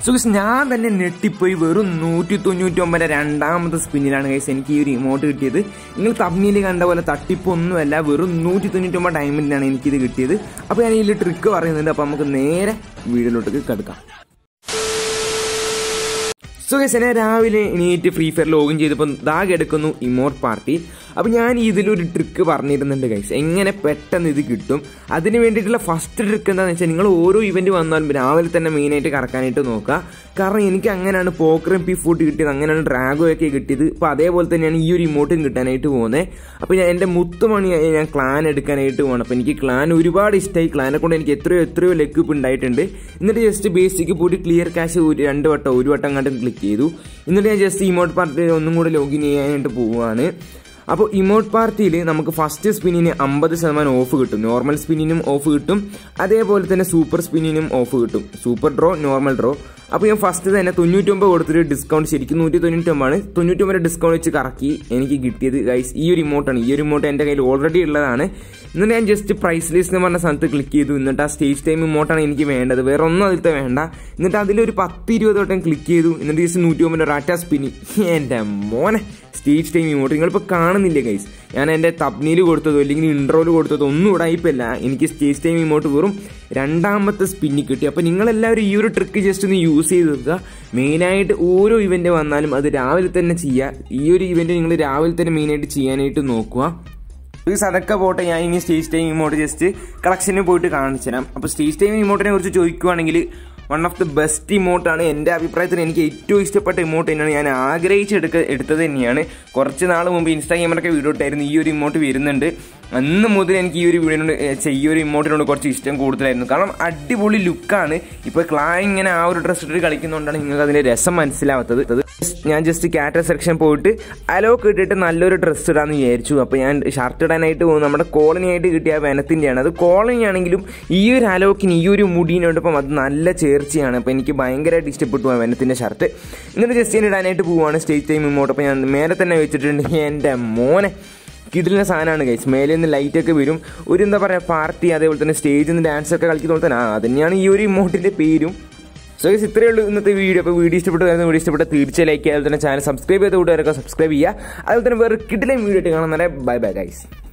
സുഖസ് ഞാൻ തന്നെ ഞെട്ടിപ്പോയി വെറും നൂറ്റി തൊണ്ണൂറ്റി ഒമ്പത് രണ്ടാമത്തെ സ്പിന്നിലാണ് ഗൈസ് എനിക്ക് ഈ ഒരു ഇമോട്ട് കിട്ടിയത് നിങ്ങൾ തമ്മിൽ കണ്ട പോലെ തട്ടിപ്പൊന്നുമല്ല വെറും നൂറ്റി തൊണ്ണൂറ്റി ഒമ്പത് ടൈമിലാണ് എനിക്കിത് കിട്ടിയത് അപ്പോൾ ഞാൻ ഇതിൽ ട്രിക്ക് പറയുന്നുണ്ട് അപ്പോൾ നമുക്ക് നേരെ വീഡിയോയിലോട്ട് കിടക്കാം സോ ഗൈസ് ഞാൻ രാവിലെ എണീറ്റ് ഫ്രീ ഫയർ ലോഗിൻ ചെയ്തപ്പോൾ ദാഗ് എടുക്കുന്നു ഇമോട്ട് പാർട്ടി അപ്പോൾ ഞാൻ ഇതിലൊരു ട്രിക്ക് പറഞ്ഞിരുന്നുണ്ട് ഗൈസ് എങ്ങനെ പെട്ടെന്ന് ഇത് കിട്ടും അതിന് വേണ്ടിയിട്ടുള്ള ഫസ്റ്റ് ട്രിക്ക് എന്താണെന്ന് വെച്ചാൽ നിങ്ങൾ ഓരോ ഇവന്റ് വന്നാലും രാവിലെ തന്നെ മെയിനായിട്ട് കറക്കാനായിട്ട് നോക്കുക കാരണം എനിക്ക് അങ്ങനെയാണ് പോക്കറും പി ഫുഡ് കിട്ടിയത് അങ്ങനെയാണ് ഡ്രാഗോ ഒക്കെ കിട്ടിയത് അപ്പോൾ അതേപോലെ തന്നെയാണ് ഈ ഒരു ഇമോട്ടും കിട്ടാനായിട്ട് പോകുന്നത് അപ്പോൾ ഞാൻ എൻ്റെ മുത്തുമണിയായി ഞാൻ ക്ലാൻ എടുക്കാനായിട്ട് പോകണം അപ്പോൾ എനിക്ക് ക്ലാൻ ഒരുപാട് ഇഷ്ടമായി ക്ലാനെ കൊണ്ട് എനിക്ക് എത്രയോ എത്രയോ ലെക്ക് ഉണ്ടായിട്ടുണ്ട് എന്നിട്ട് ജസ്റ്റ് ബേസിക്ക് പോയിട്ട് ക്ലിയർ ക്യാഷ് ഒരു രണ്ട് വട്ടം ഒരു വട്ടം കണ്ട് ക്ലിക്ക് ചെയ്തു എന്നിട്ട് ഞാൻ ജസ്റ്റ് ഇമോട്ട് പാർട്ടി ഒന്നും കൂടി ലോഗിൻ ചെയ്യാനായിട്ട് പോവുകയാണ് അപ്പോൾ ഇമോട്ട് പാർട്ടിയിൽ നമുക്ക് ഫസ്റ്റ് സ്പിന്നിന് അമ്പത് ശതമാനം ഓഫ് കിട്ടും നോർമൽ സ്പിന്നിനും ഓഫ് കിട്ടും അതേപോലെ തന്നെ സൂപ്പർ സ്പിന്നിനും ഓഫ് കിട്ടും സൂപ്പർ ഡ്രോ നോർമൽ ഡ്രോ അപ്പോൾ ഞാൻ ഫസ്റ്റ് തന്നെ തൊണ്ണൂറ്റൊമ്പത് കൊടുത്തിട്ട് ഡിസ്കൗണ്ട് ശരിക്കും നൂറ്റി തൊണ്ണൂറ്റൊമ്പതാണ് തൊണ്ണൂറ്റൊമ്പത് ഡിസ്കൗണ്ട് വെച്ച് കറക്കി എനിക്ക് കിട്ടിയത് ഗൈസ് ഈ ഒരു ഇമോട്ടാണ് ഈ ഒരു ഇമോട്ട് എൻ്റെ കയ്യിൽ ഓൾറെഡി ഉള്ളതാണ് എന്നിട്ട് ഞാൻ ജസ്റ്റ് പ്രൈസ് ലിസ്റ്റ് എന്ന് പറഞ്ഞ സ്ഥലത്ത് ക്ലിക്ക് ചെയ്തു എന്നിട്ട് ആ സ്റ്റേജ് ടൈം ഇമോട്ടാണ് എനിക്ക് വേണ്ടത് വേറെ ഒന്നും അതിലത്തെ വേണ്ട എന്നിട്ട് അതിലൊരു പത്ത് ഇരുപത് വട്ടം ക്ലിക്ക് ചെയ്തു എന്നിട്ട് ജസ്റ്റ് നൂറ്റി ഒമ്പത് റാറ്റ സ്പിന്നി എൻ്റെ മോനെ സ്റ്റേജ് ടൈം ഇമോട്ട് നിങ്ങളിപ്പോൾ കാണുന്നില്ലേ ഗൈസ് ഞാൻ എൻ്റെ തബ്നീൽ കൊടുത്തതോ അല്ലെങ്കിൽ ഇൻട്രോയിൽ കൊടുത്തതോ ഒന്നും ഉടായിപ്പല്ല എനിക്ക് സ്റ്റേജ് ടൈം ഇമോട്ട് വെറും രണ്ടാമത്തെ സ്പിന്നി കിട്ടി അപ്പോൾ നിങ്ങളെല്ലാവരും ഈ ഒരു ട്രിക്ക് ജസ്റ്റ് ഒന്ന് യൂസ് ചെയ്ത് വെക്കുക മെയിനായിട്ട് ഓരോ ഇവൻ്റ് വന്നാലും അത് രാവിലെ തന്നെ ചെയ്യുക ഈ ഒരു ഇവൻ്റ് നിങ്ങൾ രാവിലെ തന്നെ മെയിനായിട്ട് ചെയ്യാനായിട്ട് നോക്കുക ഈ സതക്ക പോട്ടെ ഞാൻ ഇനി സ്റ്റേജ് ടൈം ഇമോട്ട് ജസ്റ്റ് കളക്ഷനിൽ പോയിട്ട് കാണിച്ചു തരാം അപ്പോൾ സ്റ്റേജ് ടൈം ഇമോട്ടിനെ കുറിച്ച് ചോദിക്കുവാണെങ്കിൽ വൺ ഓഫ് ദി ബെസ്റ്റ് ഇമോട്ടാണ് എൻ്റെ അഭിപ്രായത്തിൽ എനിക്ക് ഏറ്റവും ഇഷ്ടപ്പെട്ട ഇമോട്ട് തന്നെയാണ് ഞാൻ ആഗ്രഹിച്ചെടുക്ക എടുത്തത് തന്നെയാണ് കുറച്ച് നാൾ മുമ്പ് ഇൻസ്റ്റാഗ്രാമിലൊക്കെ വീഡിയോ ഇട്ടായിരുന്നു ഈ ഒരു ഇമോട്ട് വരുന്നുണ്ട് അന്ന് മുതൽ എനിക്ക് ഈ ഒരു വീഡിയോനോട് ഈ ഒരു ഇമോട്ടിനോട് കുറച്ച് ഇഷ്ടം കൂടുതലായിരുന്നു കാരണം അടിപൊളി ലുക്കാണ് ഇപ്പോൾ ക്ലാ ഇങ്ങനെ ആ ഒരു ഡ്രസ് ഇട്ടിട്ട് കളിക്കുന്നതുകൊണ്ടാണ് നിങ്ങൾക്ക് അതിൻ്റെ രസം മനസ്സിലാവാത്തത് ഞാൻ ജസ്റ്റ് കാറ്റർ സെക്ഷൻ പോയിട്ട് അലോക്ക് ഇട്ടിട്ട് നല്ലൊരു ഡ്രസ്സ് ഇടാന്ന് വിചാരിച്ചു അപ്പോൾ ഞാൻ ഷർട്ട് ഇടാനായിട്ട് പോകും നമ്മുടെ കോളനി ആയിട്ട് കിട്ടിയ വനത്തിൻ്റെയാണ് അത് കോളനി ആണെങ്കിലും ഈ ഒരു അലോക്കിന് ഈ ഒരു മുടീനോടൊപ്പം അത് നല്ല ചേർച്ചയാണ് അപ്പോൾ എനിക്ക് ഭയങ്കരമായിട്ട് ഇഷ്ടപ്പെട്ടു ആ വനത്തിൻ്റെ ഷർട്ട് എന്നിട്ട് ജസ്റ്റ് ഞാൻ ഇടാനായിട്ട് പോവുകയാണ് സ്റ്റേജ് ടൈം ഇങ്ങോട്ട് അപ്പോൾ ഞാൻ മേലെ തന്നെ വെച്ചിട്ടുണ്ട് എൻ്റെ മോനെ കിടിലിന സാധനമാണ് ഗൈസ് മേലെ നിന്ന് ലൈറ്റ് ഒക്കെ വരും ഒരു എന്താ പറയുക പാർട്ടി അതേപോലെ തന്നെ സ്റ്റേജിൽ നിന്ന് ഡാൻസ് ഒക്കെ കളിക്കുന്ന പോലെ തന്നെ ആ തന്നെയാണ് ഈ ഒരു ഇമോട്ടിൻ്റെ പേരും സോ ഗൈസ് ഇത്രയേ ഉള്ളൂ ഇന്നത്തെ വീഡിയോ അപ്പോൾ വീഡിയോ ഇഷ്ടപ്പെട്ടു വീഡിയോ ഇഷ്ടപ്പെട്ട തീർച്ചയായും ലൈക്ക് ചെയ്യുക അതുപോലെ തന്നെ ചാനൽ സബ്സ്ക്രൈബ് ചെയ്ത കൂട്ടുകാരൊക്കെ സബ്സ്ക്രൈബ് ചെയ്യുക അതുപോലെ തന്നെ വേറെ കിടിലൻ വീഡിയോ ആയിട്ട് കാണുന്നവരെ ബൈ ബൈ ഗൈസ്